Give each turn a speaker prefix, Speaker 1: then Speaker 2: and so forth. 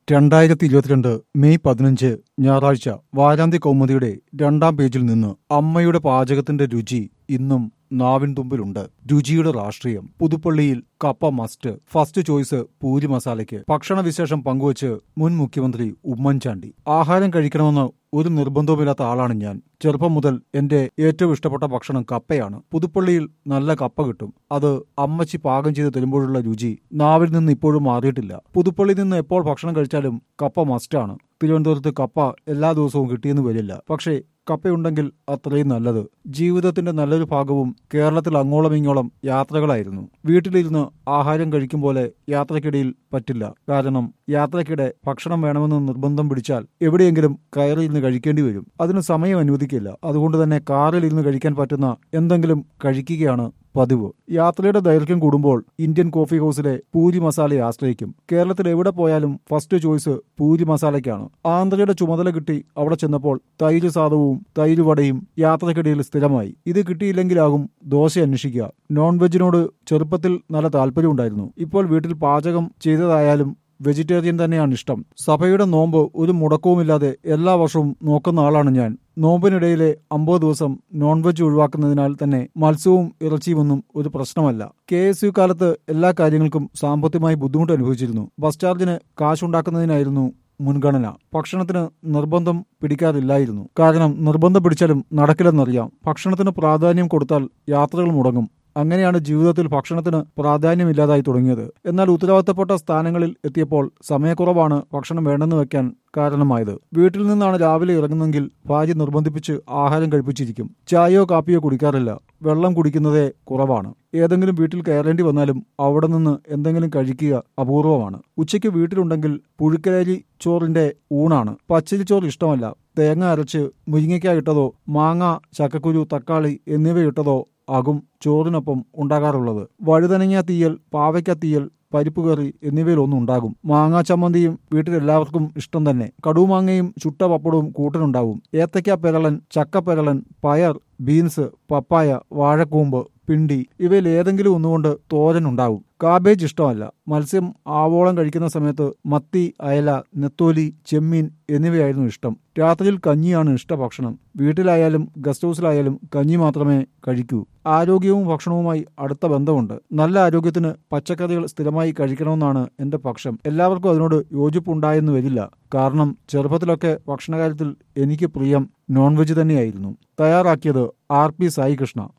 Speaker 1: രണ്ടായിരത്തി ഇരുപത്തിരണ്ട് മെയ് പതിനഞ്ച് ഞായറാഴ്ച വാരാന്ത്യ കൗമുദിയുടെ രണ്ടാം പേജിൽ നിന്ന് അമ്മയുടെ പാചകത്തിന്റെ രുചി ഇന്നും നാവിൻ തുമ്പിലുണ്ട് രുചിയുടെ രാഷ്ട്രീയം പുതുപ്പള്ളിയിൽ കപ്പ മസ്റ്റ് ഫസ്റ്റ് ചോയ്സ് പൂരി മസാലയ്ക്ക് ഭക്ഷണവിശേഷം പങ്കുവച്ച് മുൻ മുഖ്യമന്ത്രി ഉമ്മൻചാണ്ടി ആഹാരം കഴിക്കണമെന്ന് ഒരു നിർബന്ധവുമില്ലാത്ത ആളാണ് ഞാൻ ചെറുപ്പം മുതൽ എന്റെ ഏറ്റവും ഇഷ്ടപ്പെട്ട ഭക്ഷണം കപ്പയാണ് പുതുപ്പള്ളിയിൽ നല്ല കപ്പ കിട്ടും അത് അമ്മച്ചി പാകം ചെയ്ത് തരുമ്പോഴുള്ള രുചി നാവിൽ നിന്ന് ഇപ്പോഴും മാറിയിട്ടില്ല പുതുപ്പള്ളിയിൽ നിന്ന് എപ്പോൾ ഭക്ഷണം കഴിച്ചാലും കപ്പ മസ്റ്റാണ് തിരുവനന്തപുരത്ത് കപ്പ എല്ലാ ദിവസവും കിട്ടിയെന്ന് വരില്ല പക്ഷേ കപ്പയുണ്ടെങ്കിൽ അത്രയും നല്ലത് ജീവിതത്തിന്റെ നല്ലൊരു ഭാഗവും കേരളത്തിൽ അങ്ങോളം ഇങ്ങോളം യാത്രകളായിരുന്നു വീട്ടിലിരുന്ന് ആഹാരം കഴിക്കും പോലെ യാത്രക്കിടയിൽ പറ്റില്ല കാരണം യാത്രക്കിടെ ഭക്ഷണം വേണമെന്ന് നിർബന്ധം പിടിച്ചാൽ എവിടെയെങ്കിലും കയറി ഇരുന്ന് കഴിക്കേണ്ടി വരും അതിന് സമയം അനുവദിക്കില്ല അതുകൊണ്ട് തന്നെ കാറിൽ ഇരുന്ന് കഴിക്കാൻ പറ്റുന്ന എന്തെങ്കിലും കഴിക്കുകയാണ് പതിവ് യാത്രയുടെ ദൈർഘ്യം കൂടുമ്പോൾ ഇന്ത്യൻ കോഫി ഹൗസിലെ പൂരി മസാലയെ ആശ്രയിക്കും കേരളത്തിൽ എവിടെ പോയാലും ഫസ്റ്റ് ചോയ്സ് പൂരി മസാലയ്ക്കാണ് ആന്ധ്രയുടെ ചുമതല കിട്ടി അവിടെ ചെന്നപ്പോൾ തൈര് സാധവും തൈര് വടയും യാത്രക്കിടയിൽ സ്ഥിരമായി ഇത് കിട്ടിയില്ലെങ്കിലാകും ദോശ അന്വേഷിക്കുക നോൺ വെജിനോട് ചെറുപ്പത്തിൽ നല്ല താല്പര്യമുണ്ടായിരുന്നു ഇപ്പോൾ വീട്ടിൽ പാചകം ചെയ്തതായാലും വെജിറ്റേറിയൻ തന്നെയാണ് ഇഷ്ടം സഭയുടെ നോമ്പ് ഒരു മുടക്കവുമില്ലാതെ എല്ലാ വർഷവും നോക്കുന്ന ആളാണ് ഞാൻ നോമ്പിനിടയിലെ അമ്പത് ദിവസം നോൺ വെജ് ഒഴിവാക്കുന്നതിനാൽ തന്നെ മത്സ്യവും ഇറച്ചിയുമൊന്നും ഒരു പ്രശ്നമല്ല കെ എസ് യു കാലത്ത് എല്ലാ കാര്യങ്ങൾക്കും സാമ്പത്തികമായി ബുദ്ധിമുട്ട് അനുഭവിച്ചിരുന്നു ബസ് ചാർജിന് കാശുണ്ടാക്കുന്നതിനായിരുന്നു മുൻഗണന ഭക്ഷണത്തിന് നിർബന്ധം പിടിക്കാറില്ലായിരുന്നു കാരണം നിർബന്ധം പിടിച്ചാലും നടക്കില്ലെന്നറിയാം ഭക്ഷണത്തിന് പ്രാധാന്യം കൊടുത്താൽ യാത്രകൾ മുടങ്ങും അങ്ങനെയാണ് ജീവിതത്തിൽ ഭക്ഷണത്തിന് പ്രാധാന്യമില്ലാതായി തുടങ്ങിയത് എന്നാൽ ഉത്തരവാദിത്തപ്പെട്ട സ്ഥാനങ്ങളിൽ എത്തിയപ്പോൾ സമയക്കുറവാണ് ഭക്ഷണം വേണ്ടെന്ന് വെക്കാൻ കാരണമായത് വീട്ടിൽ നിന്നാണ് രാവിലെ ഇറങ്ങുന്നെങ്കിൽ ഭാര്യ നിർബന്ധിപ്പിച്ച് ആഹാരം കഴിപ്പിച്ചിരിക്കും ചായയോ കാപ്പിയോ കുടിക്കാറില്ല വെള്ളം കുടിക്കുന്നതേ കുറവാണ് ഏതെങ്കിലും വീട്ടിൽ കയറേണ്ടി വന്നാലും അവിടെ നിന്ന് എന്തെങ്കിലും കഴിക്കുക അപൂർവമാണ് ഉച്ചയ്ക്ക് വീട്ടിലുണ്ടെങ്കിൽ പുഴുക്കലരി ചോറിന്റെ ഊണാണ് പച്ചരി ചോറ് ഇഷ്ടമല്ല തേങ്ങ അരച്ച് മുരിങ്ങയ്ക്ക ഇട്ടതോ മാങ്ങ ചക്കക്കുരു തക്കാളി എന്നിവ ഇട്ടതോ ആകും ചോറിനൊപ്പം ഉണ്ടാകാറുള്ളത് വഴുതനങ്ങ തീയൽ പാവയ്ക്ക തീയൽ പരിപ്പ് കറി എന്നിവയിലൊന്നും ഉണ്ടാകും മാങ്ങാ ചമ്മന്തിയും വീട്ടിലെല്ലാവർക്കും ഇഷ്ടം തന്നെ കടുമാങ്ങയും ചുട്ട പപ്പടവും കൂട്ടിനുണ്ടാവും ഏത്തയ്ക്ക പെരളൻ ചക്ക പെരളൻ പയർ ബീൻസ് പപ്പായ വാഴക്കൂമ്പ് പിണ്ടി ഇവയിൽ ഏതെങ്കിലും ഒന്നുകൊണ്ട് തോരൻ ഉണ്ടാവും കാബേജ് ഇഷ്ടമല്ല മത്സ്യം ആവോളം കഴിക്കുന്ന സമയത്ത് മത്തി അയല നെത്തോലി ചെമ്മീൻ എന്നിവയായിരുന്നു ഇഷ്ടം രാത്രിയിൽ കഞ്ഞിയാണ് ഇഷ്ട ഭക്ഷണം വീട്ടിലായാലും ഗസ്റ്റ് ഹൗസിലായാലും കഞ്ഞി മാത്രമേ കഴിക്കൂ ആരോഗ്യവും ഭക്ഷണവുമായി അടുത്ത ബന്ധമുണ്ട് നല്ല ആരോഗ്യത്തിന് പച്ചക്കറികൾ സ്ഥിരമായി കഴിക്കണമെന്നാണ് എന്റെ പക്ഷം എല്ലാവർക്കും അതിനോട് യോജിപ്പുണ്ടായെന്ന് വരില്ല കാരണം ചെറുപ്പത്തിലൊക്കെ ഭക്ഷണകാര്യത്തിൽ എനിക്ക് പ്രിയം നോൺ വെജ് തന്നെയായിരുന്നു തയ്യാറാക്കിയത് ആർ പി സായി കൃഷ്ണ